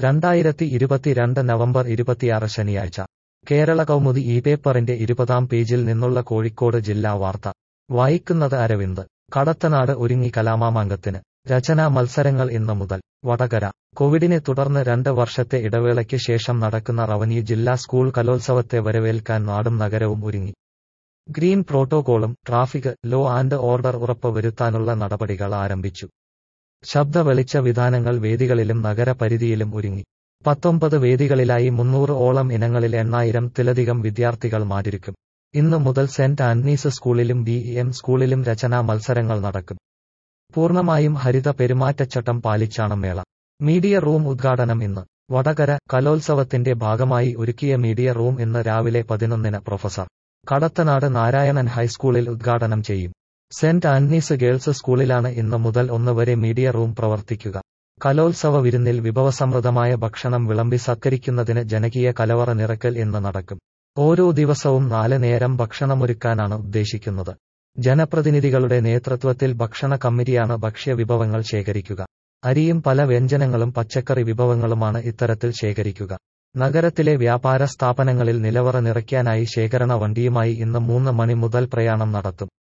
രണ്ടായിരത്തി ഇരുപത്തിരണ്ട് നവംബർ ഇരുപത്തിയാറ് ശനിയാഴ്ച കേരള കൗമുദി ഈ പേപ്പറിന്റെ ഇരുപതാം പേജിൽ നിന്നുള്ള കോഴിക്കോട് ജില്ലാ വാർത്ത വായിക്കുന്നത് അരവിന്ദ് കടത്തനാട് ഒരുങ്ങി കലാമാമാങ്കത്തിന് രചനാ മത്സരങ്ങൾ ഇന്ന് മുതൽ വടകര കോവിഡിനെ തുടർന്ന് രണ്ട് വർഷത്തെ ഇടവേളയ്ക്ക് ശേഷം നടക്കുന്ന റവന്യൂ ജില്ലാ സ്കൂൾ കലോത്സവത്തെ വരവേൽക്കാൻ നാടും നഗരവും ഒരുങ്ങി ഗ്രീൻ പ്രോട്ടോകോളും ട്രാഫിക് ലോ ആൻഡ് ഓർഡർ ഉറപ്പുവരുത്താനുള്ള നടപടികൾ ആരംഭിച്ചു ശബ്ദ വെളിച്ച വിധാനങ്ങൾ വേദികളിലും നഗരപരിധിയിലും ഒരുങ്ങി പത്തൊമ്പത് വേദികളിലായി മുന്നൂറ് ഓളം ഇനങ്ങളിൽ എണ്ണായിരത്തിലധികം വിദ്യാർത്ഥികൾ മാറ്റിരിക്കും ഇന്നു മുതൽ സെന്റ് ആന്റണീസ് സ്കൂളിലും ബി എം സ്കൂളിലും രചനാ മത്സരങ്ങൾ നടക്കും പൂർണ്ണമായും ഹരിത പെരുമാറ്റച്ചട്ടം പാലിച്ചാണ് മേള മീഡിയ റൂം ഉദ്ഘാടനം ഇന്ന് വടകര കലോത്സവത്തിന്റെ ഭാഗമായി ഒരുക്കിയ മീഡിയ റൂം ഇന്ന് രാവിലെ പതിനൊന്നിന് പ്രൊഫസർ കടത്തനാട് നാരായണൻ ഹൈസ്കൂളിൽ ഉദ്ഘാടനം ചെയ്യും സെന്റ് ആന്റണീസ് ഗേൾസ് സ്കൂളിലാണ് ഇന്ന് മുതൽ ഒന്ന് വരെ മീഡിയ റൂം പ്രവർത്തിക്കുക കലോത്സവ വിരുന്നിൽ വിഭവസമൃദ്ധമായ ഭക്ഷണം വിളമ്പി സത്കരിക്കുന്നതിന് ജനകീയ കലവറ നിറക്കൽ ഇന്ന് നടക്കും ഓരോ ദിവസവും നാല് നേരം ഭക്ഷണമൊരുക്കാനാണ് ഉദ്ദേശിക്കുന്നത് ജനപ്രതിനിധികളുടെ നേതൃത്വത്തിൽ ഭക്ഷണ കമ്മിറ്റിയാണ് ഭക്ഷ്യവിഭവങ്ങൾ ശേഖരിക്കുക അരിയും പല വ്യഞ്ജനങ്ങളും പച്ചക്കറി വിഭവങ്ങളുമാണ് ഇത്തരത്തിൽ ശേഖരിക്കുക നഗരത്തിലെ വ്യാപാര സ്ഥാപനങ്ങളിൽ നിലവറ നിറയ്ക്കാനായി ശേഖരണ വണ്ടിയുമായി ഇന്ന് മൂന്ന് മണി മുതൽ പ്രയാണം നടത്തും